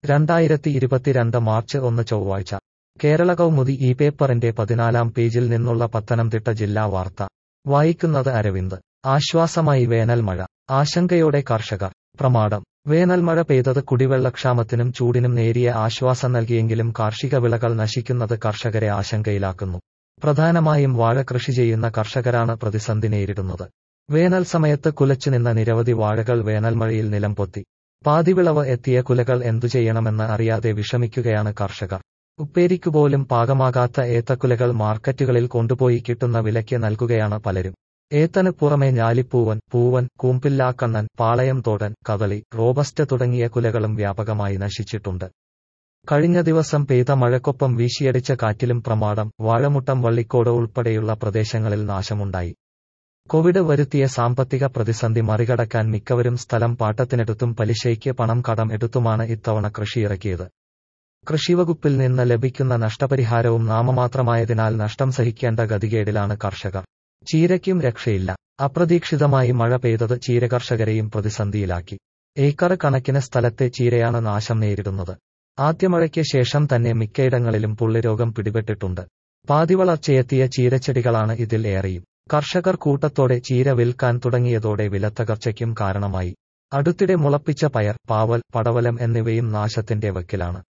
രണ്ടായിരത്തി ഇരുപത്തിരണ്ട് മാർച്ച് ഒന്ന് ചൊവ്വാഴ്ച കേരള കൗമുദി ഈ പേപ്പറിന്റെ പതിനാലാം പേജിൽ നിന്നുള്ള പത്തനംതിട്ട ജില്ലാ വാർത്ത വായിക്കുന്നത് അരവിന്ദ് ആശ്വാസമായി വേനൽമഴ ആശങ്കയോടെ കർഷകർ പ്രമാടം വേനൽമഴ പെയ്തത് കുടിവെള്ളക്ഷാമത്തിനും ചൂടിനും നേരിയ ആശ്വാസം നൽകിയെങ്കിലും കാർഷിക വിളകൾ നശിക്കുന്നത് കർഷകരെ ആശങ്കയിലാക്കുന്നു പ്രധാനമായും വാഴ കൃഷി ചെയ്യുന്ന കർഷകരാണ് പ്രതിസന്ധി നേരിടുന്നത് വേനൽ സമയത്ത് കുലച്ചുനിന്ന നിരവധി വാഴകൾ വേനൽമഴയിൽ നിലംപൊത്തി പാതിവിളവ് എത്തിയ കുലകൾ എന്തു ചെയ്യണമെന്ന് അറിയാതെ വിഷമിക്കുകയാണ് കർഷകർ ഉപ്പേരിക്കുപോലും പാകമാകാത്ത ഏത്തക്കുലകൾ മാർക്കറ്റുകളിൽ കൊണ്ടുപോയി കിട്ടുന്ന വിലയ്ക്ക് നൽകുകയാണ് പലരും ഏത്തന് പുറമെ ഞാലിപ്പൂവൻ പൂവൻ കൂമ്പില്ലാക്കണ്ണൻ പാളയം തോടൻ കദളി റോബസ്റ്റ തുടങ്ങിയ കുലകളും വ്യാപകമായി നശിച്ചിട്ടുണ്ട് കഴിഞ്ഞ ദിവസം പെയ്ത മഴക്കൊപ്പം വീശിയടിച്ച കാറ്റിലും പ്രമാദം വാഴമുട്ടം വള്ളിക്കോട് ഉൾപ്പെടെയുള്ള പ്രദേശങ്ങളിൽ നാശമുണ്ടായി കോവിഡ് വരുത്തിയ സാമ്പത്തിക പ്രതിസന്ധി മറികടക്കാൻ മിക്കവരും സ്ഥലം പാട്ടത്തിനെടുത്തും പലിശയ്ക്ക് പണം കടം എടുത്തുമാണ് ഇത്തവണ കൃഷിയിറക്കിയത് കൃഷിവകുപ്പിൽ നിന്ന് ലഭിക്കുന്ന നഷ്ടപരിഹാരവും നാമമാത്രമായതിനാൽ നഷ്ടം സഹിക്കേണ്ട ഗതികേടിലാണ് കർഷകർ ചീരയ്ക്കും രക്ഷയില്ല അപ്രതീക്ഷിതമായി മഴ പെയ്തത് ചീരകർഷകരെയും പ്രതിസന്ധിയിലാക്കി ഏക്കർ കണക്കിന് സ്ഥലത്തെ ചീരയാണ് നാശം നേരിടുന്നത് ആദ്യമഴയ്ക്ക് ശേഷം തന്നെ മിക്കയിടങ്ങളിലും പുള്ളിരോഗം പിടിപെട്ടിട്ടുണ്ട് പാതിവളർച്ചയെത്തിയ ചീരച്ചെടികളാണ് ഇതിൽ ഏറെയും കർഷകർ കൂട്ടത്തോടെ ചീര വിൽക്കാൻ തുടങ്ങിയതോടെ വിലത്തകർച്ചയ്ക്കും കാരണമായി അടുത്തിടെ മുളപ്പിച്ച പയർ പാവൽ പടവലം എന്നിവയും നാശത്തിന്റെ വക്കിലാണ്